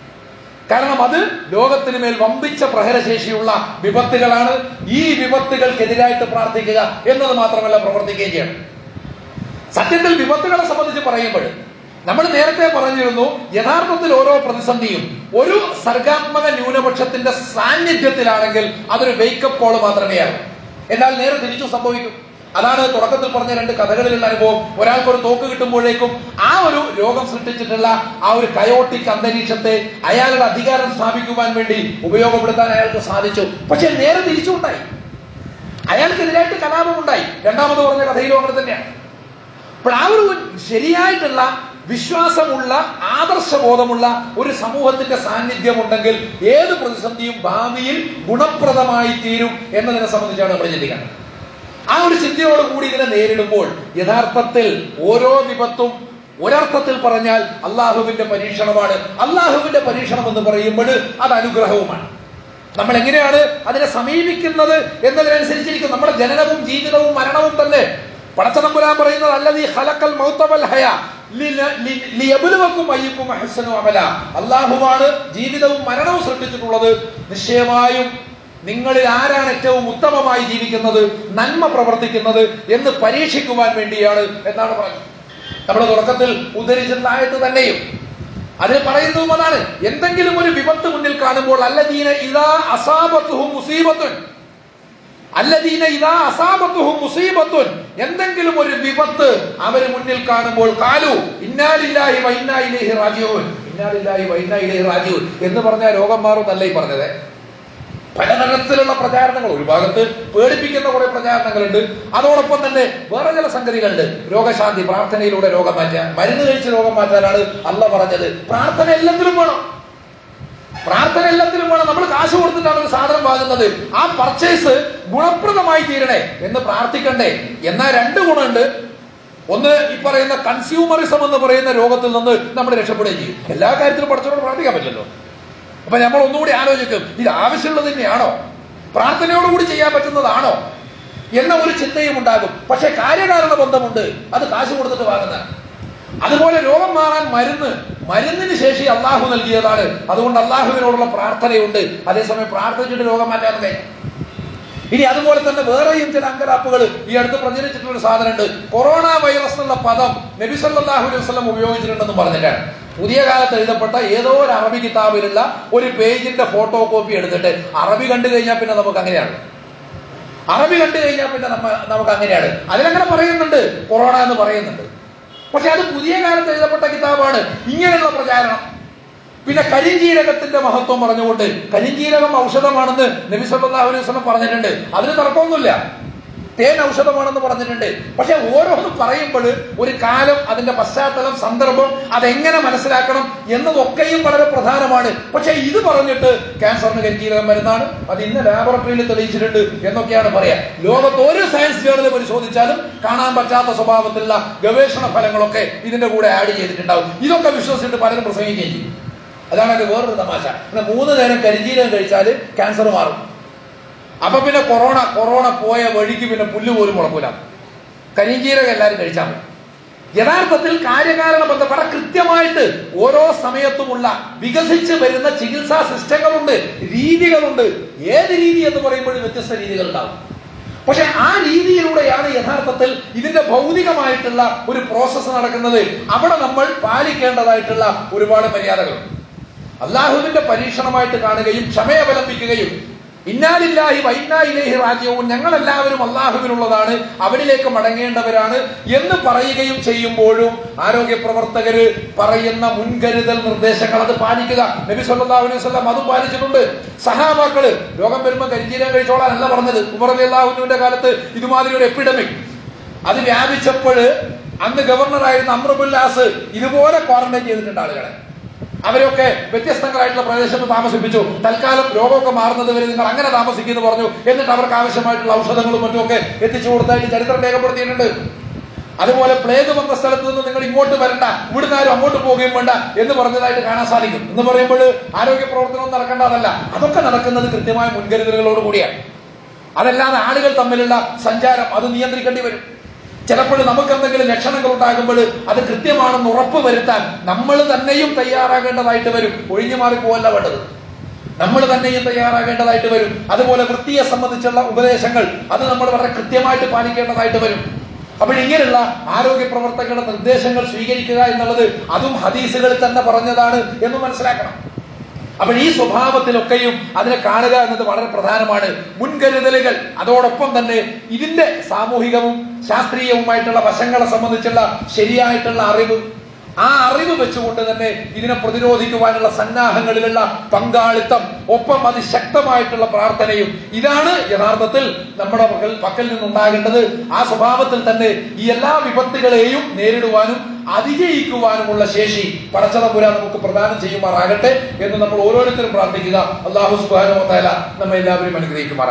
കാരണം അത് ലോകത്തിന് മേൽ വമ്പിച്ച പ്രഹരശേഷിയുള്ള വിപത്തുകളാണ് ഈ വിപത്തുകൾക്കെതിരായിട്ട് പ്രാർത്ഥിക്കുക എന്നത് മാത്രമല്ല പ്രവർത്തിക്കുകയും ചെയ്യണം സത്യത്തിൽ വിപത്തുകളെ സംബന്ധിച്ച് പറയുമ്പോൾ നമ്മൾ നേരത്തെ പറഞ്ഞിരുന്നു യഥാർത്ഥത്തിൽ ഓരോ പ്രതിസന്ധിയും ഒരു സർഗാത്മക ന്യൂനപക്ഷത്തിന്റെ സാന്നിധ്യത്തിലാണെങ്കിൽ അതൊരു വെയ്ക്കപ്പ് കോൾ മാത്രമേ ആകൂ എന്നാൽ നേരെ തിരിച്ചു സംഭവിക്കും അതാണ് തുടക്കത്തിൽ പറഞ്ഞ രണ്ട് കഥകളിലുള്ള അനുഭവം ഒരാൾക്ക് ഒരു തോക്ക് കിട്ടുമ്പോഴേക്കും ആ ഒരു രോഗം സൃഷ്ടിച്ചിട്ടുള്ള ആ ഒരു കയോട്ടിക് അന്തരീക്ഷത്തെ അയാളുടെ അധികാരം സ്ഥാപിക്കുവാൻ വേണ്ടി ഉപയോഗപ്പെടുത്താൻ അയാൾക്ക് സാധിച്ചു പക്ഷെ നേരെ തിരിച്ചുണ്ടായി അയാൾക്കെതിരായിട്ട് കലാപമുണ്ടായി രണ്ടാമത് പറഞ്ഞ കഥയിലും അങ്ങനെ തന്നെയാണ് അപ്പോൾ ആ ഒരു ശരിയായിട്ടുള്ള വിശ്വാസമുള്ള ആദർശബോധമുള്ള ഒരു സമൂഹത്തിന്റെ സാന്നിധ്യം ഉണ്ടെങ്കിൽ ഏത് പ്രതിസന്ധിയും ഭാവിയിൽ ഗുണപ്രദമായി തീരും എന്നതിനെ സംബന്ധിച്ചാണ് നമ്മൾ ചിന്തിക്കുന്നത് ആ ഒരു ചിന്തയോടുകൂടി ഇതിനെ നേരിടുമ്പോൾ യഥാർത്ഥത്തിൽ ഓരോ വിപത്തും ഒരർത്ഥത്തിൽ പറഞ്ഞാൽ അള്ളാഹുവിന്റെ പരീക്ഷണമാണ് അള്ളാഹുവിന്റെ പരീക്ഷണം എന്ന് പറയുമ്പോൾ അത് അനുഗ്രഹവുമാണ് നമ്മൾ എങ്ങനെയാണ് അതിനെ സമീപിക്കുന്നത് എന്നതിനനുസരിച്ചിരിക്കും നമ്മുടെ ജനനവും ജീവിതവും മരണവും തന്നെ പടച്ചതമ്പുരാൻ പറയുന്നത് അല്ലതീ ഹലക്കൽ മൗത്തവൽ ഹയ ലിയബുലുവക്കും അയ്യക്കും അഹ്സനു അമല അള്ളാഹുവാണ് ജീവിതവും മരണവും സൃഷ്ടിച്ചിട്ടുള്ളത് നിശ്ചയമായും നിങ്ങളിൽ ആരാണ് ഏറ്റവും ഉത്തമമായി ജീവിക്കുന്നത് നന്മ പ്രവർത്തിക്കുന്നത് എന്ന് പരീക്ഷിക്കുവാൻ വേണ്ടിയാണ് എന്നാണ് പറഞ്ഞത് നമ്മുടെ തുടക്കത്തിൽ ഉദ്ധരിച്ചിട്ടുള്ള ആയത്ത് തന്നെയും അതിൽ പറയുന്നതും അതാണ് എന്തെങ്കിലും ഒരു വിപത്ത് മുന്നിൽ കാണുമ്പോൾ അല്ലദീന ഇതാ അസാബത്തുഹും മുസീബത്തുൻ അല്ലദീന ഇതാ അസാബത്തുഹും മുസീബത്തുൻ എന്തെങ്കിലും ഒരു വിപത്ത് അവര് മുന്നിൽ കാണുമ്പോൾ കാലു ഇന്നാലില്ലാഹി വൈന്നാ ഇലൈഹി റാജിഊൻ ഇന്നാലില്ലാഹി വൈന്നാ ഇലൈഹി റാജിഊൻ എന്ന് പറഞ്ഞ രോഗം മാറുന്നല്ല ഈ പറഞ്ഞത് പലതരത്തിലുള്ള പ്രചാരണങ്ങൾ ഒരു ഭാഗത്ത് പേടിപ്പിക്കുന്ന കുറെ പ്രചാരണങ്ങളുണ്ട് അതോടൊപ്പം തന്നെ വേറെ ചില സംഗതികളുണ്ട് രോഗശാന്തി പ്രാർത്ഥനയിലൂടെ രോഗം മാറ്റാൻ മരുന്ന് കഴിച്ച് രോഗം മാറ്റാനാണ് അല്ല പറഞ്ഞത് പ്രാർത്ഥന എല്ലാത്തിലും വേണം പ്രാർത്ഥന എല്ലാത്തിലും വേണം നമ്മൾ കാശ് കൊടുത്തിട്ടാണ് ഒരു സാധനം വാങ്ങുന്നത് ആ പർച്ചേസ് ഗുണപ്രദമായി തീരണേ എന്ന് പ്രാർത്ഥിക്കണ്ടേ എന്നാൽ രണ്ട് ഗുണമുണ്ട് ഒന്ന് ഈ പറയുന്ന കൺസ്യൂമറിസം എന്ന് പറയുന്ന രോഗത്തിൽ നിന്ന് നമ്മൾ രക്ഷപ്പെടുകയും ചെയ്യും എല്ലാ കാര്യത്തിലും പഠിച്ചവരോട് പ്രാർത്ഥിക്കാൻ പറ്റില്ലല്ലോ അപ്പൊ നമ്മൾ ഒന്നുകൂടി ആലോചിക്കും ഇത് ആവശ്യമുള്ളത് തന്നെയാണോ പ്രാർത്ഥനയോടുകൂടി ചെയ്യാൻ പറ്റുന്നതാണോ എന്ന ഒരു ചിന്തയും ഉണ്ടാകും പക്ഷെ കാര്യകാരണ ബന്ധമുണ്ട് അത് കാശ് കൊടുത്തിട്ട് വാങ്ങുന്നതാണ് അതുപോലെ രോഗം മാറാൻ മരുന്ന് മരുന്നിന് ശേഷി അള്ളാഹു നൽകിയതാണ് അതുകൊണ്ട് അള്ളാഹുവിനോടുള്ള പ്രാർത്ഥനയുണ്ട് അതേസമയം പ്രാർത്ഥിച്ചിട്ട് രോഗം മാറ്റാൻ കഴിയും ഇനി അതുപോലെ തന്നെ വേറെയും ചില അങ്കലാപ്പുകൾ ഈ അടുത്ത് പ്രചരിച്ചിട്ടുള്ള ഒരു സാധനമുണ്ട് കൊറോണ വൈറസ് എന്നുള്ള പദം നബി സല്ലല്ലാഹു അലൈഹി വസല്ലം ഉപയോഗിച്ചിട്ടുണ്ടെന്ന് പറഞ്ഞിട്ടാണ് പുതിയ കാലത്ത് എഴുതപ്പെട്ട ഏതോ ഒരു അറബി കിതാബിലുള്ള ഒരു പേജിന്റെ ഫോട്ടോ കോപ്പി എടുത്തിട്ട് അറബി കണ്ടു കഴിഞ്ഞാൽ പിന്നെ നമുക്ക് അങ്ങനെയാണ് അറബി കണ്ടു കഴിഞ്ഞാൽ പിന്നെ നമ്മ നമുക്ക് അങ്ങനെയാണ് അതിലങ്ങനെ പറയുന്നുണ്ട് കൊറോണ എന്ന് പറയുന്നുണ്ട് പക്ഷെ അത് പുതിയ കാലത്ത് എഴുതപ്പെട്ട കിതാബാണ് ഇങ്ങനെയുള്ള പ്രചാരണം പിന്നെ കരിഞ്ജീരകത്തിന്റെ മഹത്വം പറഞ്ഞുകൊണ്ട് കരിഞ്ജീരകം ഔഷധമാണെന്ന് നബി സല്ലല്ലാഹു അലൈഹി വസല്ലം പറഞ്ഞിട്ടുണ്ട് അതിന് തർക്കമൊന്നുമില്ല തേൻ ഔഷധമാണെന്ന് പറഞ്ഞിട്ടുണ്ട് പക്ഷെ ഓരോന്നും പറയുമ്പോൾ ഒരു കാലം അതിന്റെ പശ്ചാത്തലം സന്ദർഭം അതെങ്ങനെ മനസ്സിലാക്കണം എന്നതൊക്കെയും വളരെ പ്രധാനമാണ് പക്ഷെ ഇത് പറഞ്ഞിട്ട് ക്യാൻസറിന് കരിജീരകം മരുന്നാണ് അത് ഇന്ന് ലാബറട്ടറിയിൽ തെളിയിച്ചിട്ടുണ്ട് എന്നൊക്കെയാണ് പറയാ ലോകത്ത് ഒരു സയൻസ് ജേണൽ പരിശോധിച്ചാലും കാണാൻ പറ്റാത്ത സ്വഭാവത്തിലുള്ള ഗവേഷണ ഫലങ്ങളൊക്കെ ഇതിന്റെ കൂടെ ആഡ് ചെയ്തിട്ടുണ്ടാവും ഇതൊക്കെ വിശ്വസിച്ചിട്ട് പലരും പ്രസംഗിക്കുകയും ചെയ്യും അതാണ് അത് വേറൊരു തമാശ പിന്നെ മൂന്ന് നേരം കരിജീരകം കഴിച്ചാൽ ക്യാൻസർ മാറും അപ്പൊ പിന്നെ കൊറോണ കൊറോണ പോയ വഴിക്ക് പിന്നെ പുല്ല് പോലും മുളക്കൂല കരിഞ്ചീരകം എല്ലാവരും കഴിച്ചാൽ മതി യഥാർത്ഥത്തിൽ കാര്യകാരണ ബന്ധം വളരെ കൃത്യമായിട്ട് ഓരോ സമയത്തുമുള്ള വികസിച്ച് വരുന്ന ചികിത്സാ സിസ്റ്റങ്ങളുണ്ട് രീതികളുണ്ട് ഏത് രീതി എന്ന് പറയുമ്പോഴും വ്യത്യസ്ത രീതികൾ ഉണ്ടാവും പക്ഷെ ആ രീതിയിലൂടെയാണ് യഥാർത്ഥത്തിൽ ഇതിന്റെ ഭൗതികമായിട്ടുള്ള ഒരു പ്രോസസ്സ് നടക്കുന്നത് അവിടെ നമ്മൾ പാലിക്കേണ്ടതായിട്ടുള്ള ഒരുപാട് മര്യാദകളുണ്ട് അള്ളാഹുവിന്റെ പരീക്ഷണമായിട്ട് കാണുകയും ക്ഷമ അവലംബിക്കുകയും ഇന്നാലില്ലാഹി വൈന്നായിലേഹി റാജ്യവും ഞങ്ങളെല്ലാവരും അള്ളാഹുവിനുള്ളതാണ് അവരിലേക്ക് മടങ്ങേണ്ടവരാണ് എന്ന് പറയുകയും ചെയ്യുമ്പോഴും ആരോഗ്യ പ്രവർത്തകര് പറയുന്ന മുൻകരുതൽ നിർദ്ദേശങ്ങൾ അത് പാലിക്കുക നബി സല്ലല്ലാഹു അലൈഹി വസല്ലം അതും പാലിച്ചിട്ടുണ്ട് സഹാബാക്കള് രോഗം വരുമ്പോൾ കരിഞ്ചീരം കഴിച്ചോളാനല്ല പറഞ്ഞത് ഉമർ അള്ളാഹുവിന്റെ കാലത്ത് ഇതുമാതിരി ഒരു എപ്പിഡമിക് അത് വ്യാപിച്ചപ്പോൾ അന്ന് ഗവർണറായിരുന്ന അമ്രുബുല്ലാസ് ഇതുപോലെ ക്വാറന്റൈൻ ചെയ്തിട്ടുണ്ട് ആളുകളെ അവരൊക്കെ വ്യത്യസ്തങ്ങളായിട്ടുള്ള പ്രദേശത്ത് താമസിപ്പിച്ചു തൽക്കാലം രോഗമൊക്കെ മാറുന്നത് വരെ നിങ്ങൾ അങ്ങനെ താമസിക്കുമെന്ന് പറഞ്ഞു എന്നിട്ട് അവർക്ക് ആവശ്യമായിട്ടുള്ള ഔഷധങ്ങളും മറ്റുമൊക്കെ എത്തിച്ചു കൊടുത്തായിട്ട് ചരിത്രം രേഖപ്പെടുത്തിയിട്ടുണ്ട് അതുപോലെ പ്ലേഗ് വന്ന സ്ഥലത്ത് നിന്ന് നിങ്ങൾ ഇങ്ങോട്ട് വരണ്ട ഇവിടുന്ന് ആരും അങ്ങോട്ട് പോവുകയും വേണ്ട എന്ന് പറഞ്ഞതായിട്ട് കാണാൻ സാധിക്കും എന്ന് പറയുമ്പോൾ ആരോഗ്യ പ്രവർത്തനം നടക്കേണ്ടതല്ല അതൊക്കെ നടക്കുന്നത് കൃത്യമായ മുൻകരുതലുകളോട് കൂടിയാണ് അതല്ലാതെ ആളുകൾ തമ്മിലുള്ള സഞ്ചാരം അത് നിയന്ത്രിക്കേണ്ടി വരും ചിലപ്പോൾ നമുക്ക് എന്തെങ്കിലും ലക്ഷണങ്ങൾ ഉണ്ടാകുമ്പോൾ അത് കൃത്യമാണെന്ന് ഉറപ്പ് വരുത്താൻ നമ്മൾ തന്നെയും തയ്യാറാകേണ്ടതായിട്ട് വരും ഒഴിഞ്ഞു മാറി പോവല്ല വേണ്ടത് നമ്മൾ തന്നെയും തയ്യാറാകേണ്ടതായിട്ട് വരും അതുപോലെ വൃത്തിയെ സംബന്ധിച്ചുള്ള ഉപദേശങ്ങൾ അത് നമ്മൾ വളരെ കൃത്യമായിട്ട് പാലിക്കേണ്ടതായിട്ട് വരും അപ്പോൾ ഇങ്ങനെയുള്ള ആരോഗ്യ പ്രവർത്തകരുടെ നിർദ്ദേശങ്ങൾ സ്വീകരിക്കുക എന്നുള്ളത് അതും ഹദീസുകളിൽ തന്നെ പറഞ്ഞതാണ് എന്ന് മനസ്സിലാക്കണം അപ്പോൾ ഈ സ്വഭാവത്തിലൊക്കെയും അതിനെ കാണുക എന്നത് വളരെ പ്രധാനമാണ് മുൻകരുതലുകൾ അതോടൊപ്പം തന്നെ ഇതിന്റെ സാമൂഹികവും ശാസ്ത്രീയവുമായിട്ടുള്ള വശങ്ങളെ സംബന്ധിച്ചുള്ള ശരിയായിട്ടുള്ള അറിവ് ആ അറിവ് വെച്ചുകൊണ്ട് തന്നെ ഇതിനെ പ്രതിരോധിക്കുവാനുള്ള സന്നാഹങ്ങളിലുള്ള പങ്കാളിത്തം ഒപ്പം അതിശക്തമായിട്ടുള്ള പ്രാർത്ഥനയും ഇതാണ് യഥാർത്ഥത്തിൽ നമ്മുടെ പക്കൽ പക്കൽ നിന്നുണ്ടാകേണ്ടത് ആ സ്വഭാവത്തിൽ തന്നെ ഈ എല്ലാ വിപത്തുകളെയും നേരിടുവാനും അതിജയിക്കുവാനുമുള്ള ശേഷി പടച്ചതപുര നമുക്ക് പ്രദാനം ചെയ്യുമാറാകട്ടെ എന്ന് നമ്മൾ ഓരോരുത്തരും പ്രാർത്ഥിക്കുക അള്ളാഹു സുബാനോ തല നമ്മെ എല്ലാവരും അനുഗ്രഹിക്കുമാറാകട്ടെ